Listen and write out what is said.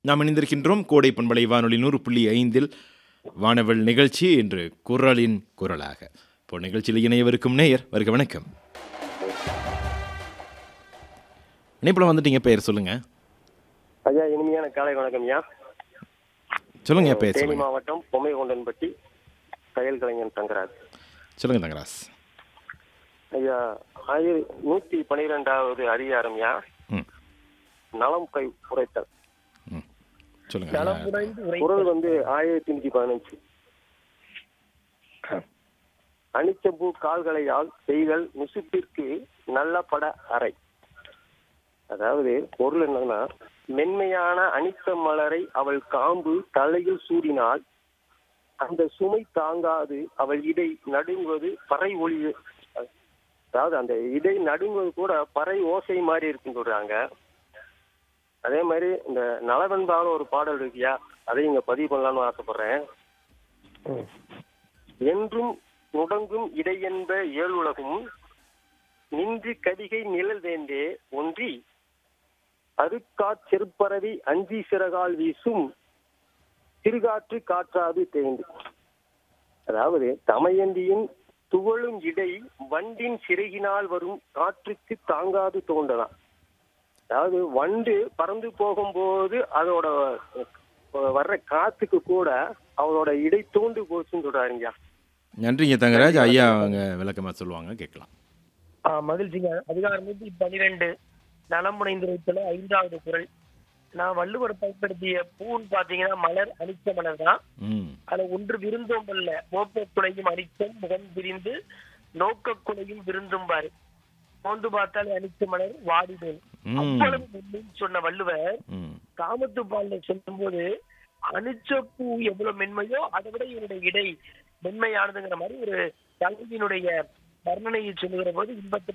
நாம் இணைந்திருக்கின்றோம் கோடை பண்பலை வானொலி நூறு புள்ளி ஐந்தில் வானவல் நிகழ்ச்சி என்று குரலின் குரலாக இப்போ நிகழ்ச்சியில் இணையவிருக்கும் நேயர் வருக வணக்கம் இணைப்பில் வந்துட்டீங்க பெயர் சொல்லுங்க ஐயா இனிமையான காலை வணக்கம் ஐயா சொல்லுங்க பெயர் தேனி சொல்லுங்க மாவட்டம் பொம்மைகொண்டன்பட்டி தையல் கலைஞன் தங்கராஜ் சொல்லுங்க தங்கராஸ் ஐயா ஆயிர நூத்தி பனிரெண்டாவது அதிகாரம் ஐயா ம் நலம் கை உரைத்தல் ம் சொல்லுங்க குரல் வந்து ஆயிரத்தி நூத்தி பதினஞ்சு அனிச்சம்பூ கால்களையால் செய்தல் முசுப்பிற்கு நல்ல பட அறை அதாவது பொருள் என்னன்னா மென்மையான அனித்த மலரை அவள் காம்பு தலையில் சூடினால் அந்த சுமை தாங்காது அவள் இடை நடுங்குவது பறை ஒளி அதாவது அந்த இடை நடுங்குவது கூட பறை ஓசை மாதிரி இருக்குன்னு சொல்றாங்க அதே மாதிரி இந்த நலவென்பான ஒரு பாடல் இருக்கியா அதை இங்க பதிவு பண்ணலாம்னு ஆசைப்படுறேன் என்றும் முடங்கும் இடையென்ப ஏழுலகும் நின்று கதிகை நிழல் வேண்டே ஒன்றி அருக்காற் செருப்பரவி அஞ்சி சிறகால் வீசும் திருகாற்று காற்றாது தேய்ந்து அதாவது தமயந்தியின் துவளும் இடை வண்டின் சிறகினால் வரும் காற்றுக்கு தாங்காது தோன்றலாம் அதாவது வண்டு பறந்து போகும்போது அதோட அஹ், வர்ற காத்துக்கு கூட அவளோட இடை தூண்டு போச்சுன்னு சொல்றாருங்க நன்றிங்க தங்கராஜ் ஐயா அவங்க விளக்கமாக சொல்லுவாங்க கேட்கலாம் ஆ, மகிழ்ச்சிங்க அதிகாரம் நூத்தி பனிரெண்டு நலமுனைந்திருத்தல ஐந்தாவது குரல் நான் வள்ளுவர் பயன்படுத்திய பூன்னு பாத்தீங்கன்னா மலர் அனிச்ச மலர் தான் ம் அதுல ஒன்று விருந்தோம் அல்ல மோப்ப குலையும் அனிச்சம் முகம் பிரிந்து நோக்க குலையும் விருந்தும் பாரு மோந்து பார்த்தாலே அனிச்ச மலர் வாடினேன் ம் அவ்வளவு மென்மைன்னு சொன்ன வள்ளுவர் ம் காமத்து பால்ல சொல்லும்போது அனிச்ச பூ எவ்வளவு மென்மையோ அதை விட இவருடைய இடை மென்மையானதுங்கிற மாதிரி ஒரு கல்வியினுடைய வர்ணனையை சொல்லுகிற போது இன்பத்தை